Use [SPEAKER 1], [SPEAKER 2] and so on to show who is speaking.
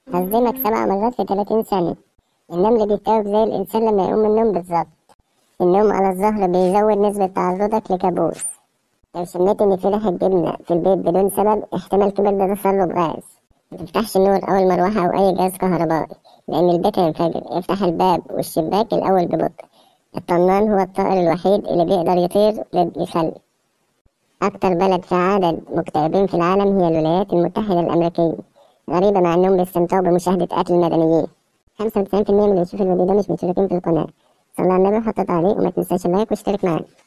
[SPEAKER 1] هصدمك سبع مرات في 30 ثانية النمل بيتوب زي الإنسان لما يقوم من النوم بالظبط النوم على الظهر بيزود نسبة تعرضك لكابوس لو شميت إن في ريحة جبنة في البيت بدون سبب احتمال كبير ده تسرب غاز متفتحش النور أو المروحة أو أي جهاز كهربائي لأن البيت هينفجر افتح الباب والشباك الأول ببطء الطنان هو الطائر الوحيد اللي بيقدر يطير للخلف أكتر بلد في عدد مكتئبين في العالم هي الولايات المتحدة الأمريكية غريبة مع إنهم بيستمتعوا بمشاهدة قتل المدنيين 95% من اللي يشوف الفيديو ده مش مشتركين في القناة صلى على النبي وحط تعليق وما تنساش اللايك واشترك معانا